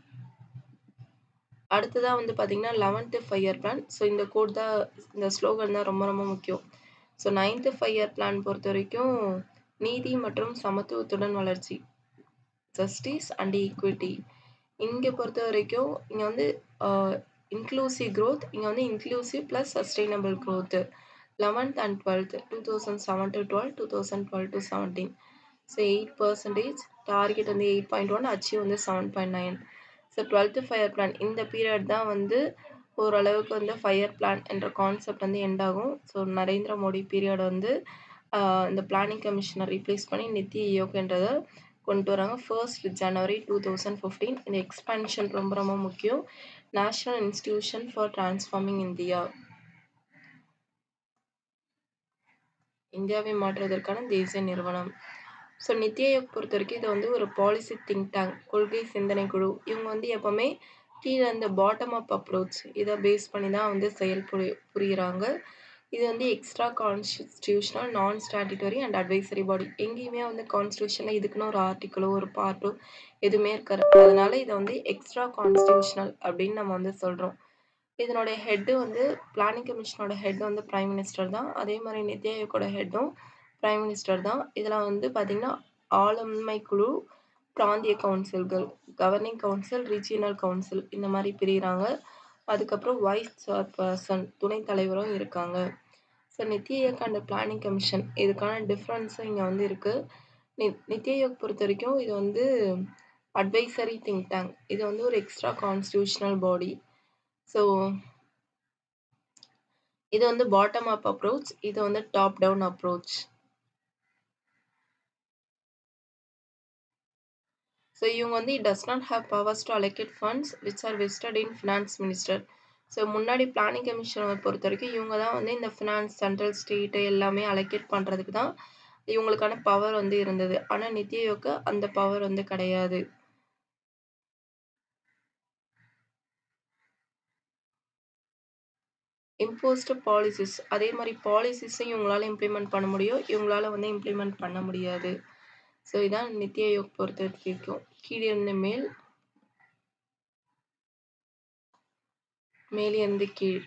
அடுத்ததா வந்து பார்த்தீங்கன்னா, 11த் ஃபயர் பிளான். ஸோ இந்த கோட் தான் இந்த ஸ்லோகன் தான் ரொம்ப ரொம்ப முக்கியம். ஸோ 9த் ஃபயர் பிளான் பொறுத்தவரைக்கும் நீதி மற்றும் சமத்துவத்துடன் வளர்ச்சி. Justice and equity. இங்க பொறுத்தவரைக்கும் இங்க வந்து அ இன்க்ளூசிவ் குரோத் இங்க வந்து இன்க்ளூசிவ் பிளஸ் சஸ்டெய்னபிள் குரோத். 11த் அண்ட் 12த் 2007 to 12, 2012 to 17 ஸோ 8% டார்கெட் வந்து 8.1 அச்சீவ் வந்து 7.9 ஸோ 12த் ஃபயர் பிளான் இந்த பீரியட் தான் வந்து ஓரளவுக்கு வந்து ஃபயர் பிளான் என்ற கான்செப்ட் வந்து எண்ட் ஆகும். ஸோ நரேந்திர மோடி பீரியட் வந்து அ இந்த பிளானிங் கமிஷன ரீப்ளேஸ் பண்ணி நித்தி ஆயோக்ன்றத கொண்டு வராங்க. 1 ஜனவரி 2015 இந்த எக்ஸ்பான்ஷன் ரொம்ப ரொம்ப முக்கியம். National institution for transforming India. இந்தியாவை மாற்றுவதற்கான தேசிய நிறுவனம். ஸோ நித்தி ஆயோக் பொறுத்தவரைக்கும் இது வந்து ஒரு பாலிசி திங்க் டேங்க் கொள்கை சிந்தனை குழு. இவங்க வந்து எப்பவுமே கீழ இருந்து பாட்டம் அப் அப்ரோச் இத பேஸ் பண்ணி தான் வந்து செயல்புரி புரியிறாங்க. இது வந்து extra constitutional, non statutory and advisory body. எங்கேயுமே வந்து கான்ஸ்டிடியூஷன்ல இதுக்குன்னு ஒரு ஆர்டிகிளோ, ஒரு பார்ட்டோ எதுவுமே இருக்காது. அதனால இத வந்து எக்ஸ்ட்ரா கான்ஸ்டிடியூஷனல் அப்படின்னு நம்ம வந்து சொல்றோம். இதனுடைய ஹெட் வந்து பிளானிங் கமிஷனோட ஹெட் வந்து பிரைம் மினிஸ்டர் தான். அதே மாரி நித்தி ஆயோக்கோட ஹெட்டும் பிரைம் மினிஸ்டர் தான். இதுல வந்து பார்த்தீங்கன்னா, ஆளுமை குழு, பிராந்திய கவுன்சில்கள், கவர்னிங் கவுன்சில், ரீஜியனல் கவுன்சில் இந்த மாரி பிரியிறாங்க. அதுக்கப்புறம் வைஸ் சேர்பர்சன் துணைத் தலைவரும் இருக்காங்க. So NITI Aayog and planning commission இதுக்கான டிஃபரன்ஸும் இங்க வந்து இருக்கு. நி நித்தி ஆயோக் பொறுத்தவரைக்கும் இது வந்து அட்வைசரி திங்க் டேங்க். இது வந்து ஒரு எக்ஸ்ட்ரா கான்ஸ்டிடியூஷனல் பாடி. ஸோ இது வந்து பாட்டம் அப் அப்ரோச். இது வந்து டாப் டவுன் அப்ரோச். ஸோ இவங்க வந்து it does not have powers to allocate funds which are vested in finance minister. So முன்னாடி பிளானிங் கமிஷன பொறுத்தவரைக்கும் இவங்க தான் வந்து இந்த ஃபினான்ஸ் சென்ட்ரல், ஸ்டேட் எல்லாமே அலோகேட் பண்றதுக்கு தான் இவங்களுக்கான பவர் வந்து இருந்தது. ஆனா நித்தி ஆயோக்கு அந்த பவர் வந்து கிடையாது. இம்போஸ்டு பாலிசிஸ் அதே மாரி பாலிசிஸும் இவங்களால இம்ப்ளிமெண்ட் பண்ண முடியும். இவங்களால வந்து இம்ப்ளிமெண்ட் பண்ண முடியாது. ஸோ இதான் நித்தி ஆயோக் பொறுத்தவரைக்கும். கீழிருந்து மேல் மேலிருந்து கீழ்.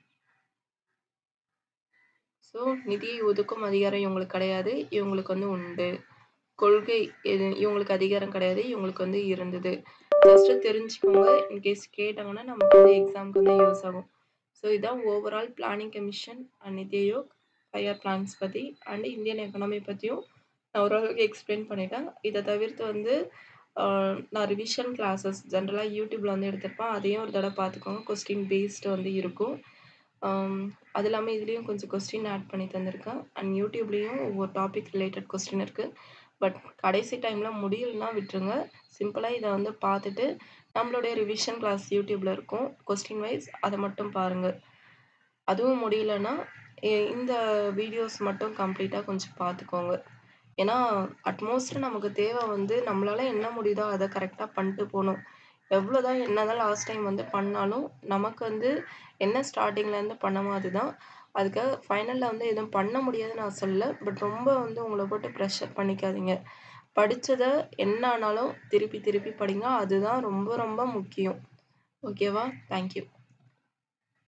ஸோ நிதியை ஒதுக்கும் அதிகாரம் இவங்களுக்கு கிடையாது. இவங்களுக்கு வந்து உண்டு. கொள்கை எது இவங்களுக்கு அதிகாரம் கிடையாது. இவங்களுக்கு வந்து இருந்தது. ஜஸ்ட் தெரிஞ்சுக்கோங்க. இன்கேஸ் கேட்டாங்கன்னா நமக்கு வந்து எக்ஸாம்க்கு வந்து யூஸ் ஆகும். ஸோ இதான் overall planning commission and NITI Aayog, five year plans பத்தி அண்ட் இந்தியன் எக்கானமி பத்தியும் நான் ஓரளவுக்கு எக்ஸ்பிளைன் பண்ணிட்டேன். இத தவிர்த்து வந்து அ நான் ரிவிஷன் கிளாஸஸ் ஜென்ரலா யூடியூப்ல வந்து எடுத்திருப்பேன். அதையும் ஒரு தடவ பார்த்துக்கோங்க. கொஸ்டின் பேஸ்டு வந்து இருக்கும். ஆம், அது இல்லாம இதுலயும் கொஞ்சம் கொஸ்டின் ஆட் பண்ணி தந்திருக்கேன். அண்ட் யூடியூப்லயும் ஒவ்வொரு டாபிக் ரிலேட்டட் கொஸ்டின் இருக்கு. பட் கடைசி டைம்ல முடியலன்னா விட்டுருங்க. சிம்பிளா இத வந்து பார்த்துட்டு, நம்மளுடைய ரிவிஷன் கிளாஸ் யூடியூப்ல இருக்கும். கொஸ்டின் வைஸ் அத மட்டும் பாருங்க. அதுவும் முடியலன்னா, எ இந்த வீடியோஸ் மட்டும் கம்ப்ளீட்டா கொஞ்சம் பார்த்துக்கோங்க. ஏன்னா, அட்மோஸ்ட் நமக்கு தேவ வந்து நம்மளால என்ன முடியுதோ அத கரெக்ட்டா பண்ணிட்டு போணும். எவ்வளோதான் என்னதான் லாஸ்ட் டைம் வந்து பண்ணாலும், நமக்கு வந்து என்ன ஸ்டார்ட்டிங்லேருந்து பண்ணமோ அதுதான். அதுக்காக ஃபைனல்ல வந்து எதுவும் பண்ண முடியாதுன்னு நான் சொல்லல. பட் ரொம்ப வந்து உங்கள போட்டு ப்ரெஷர் பண்ணிக்காதீங்க. படிச்சத என்ன ஆனாலும் திருப்பி திருப்பி படிங்க. அதுதான் ரொம்ப ரொம்ப முக்கியம். ஓகேவா? Thank you.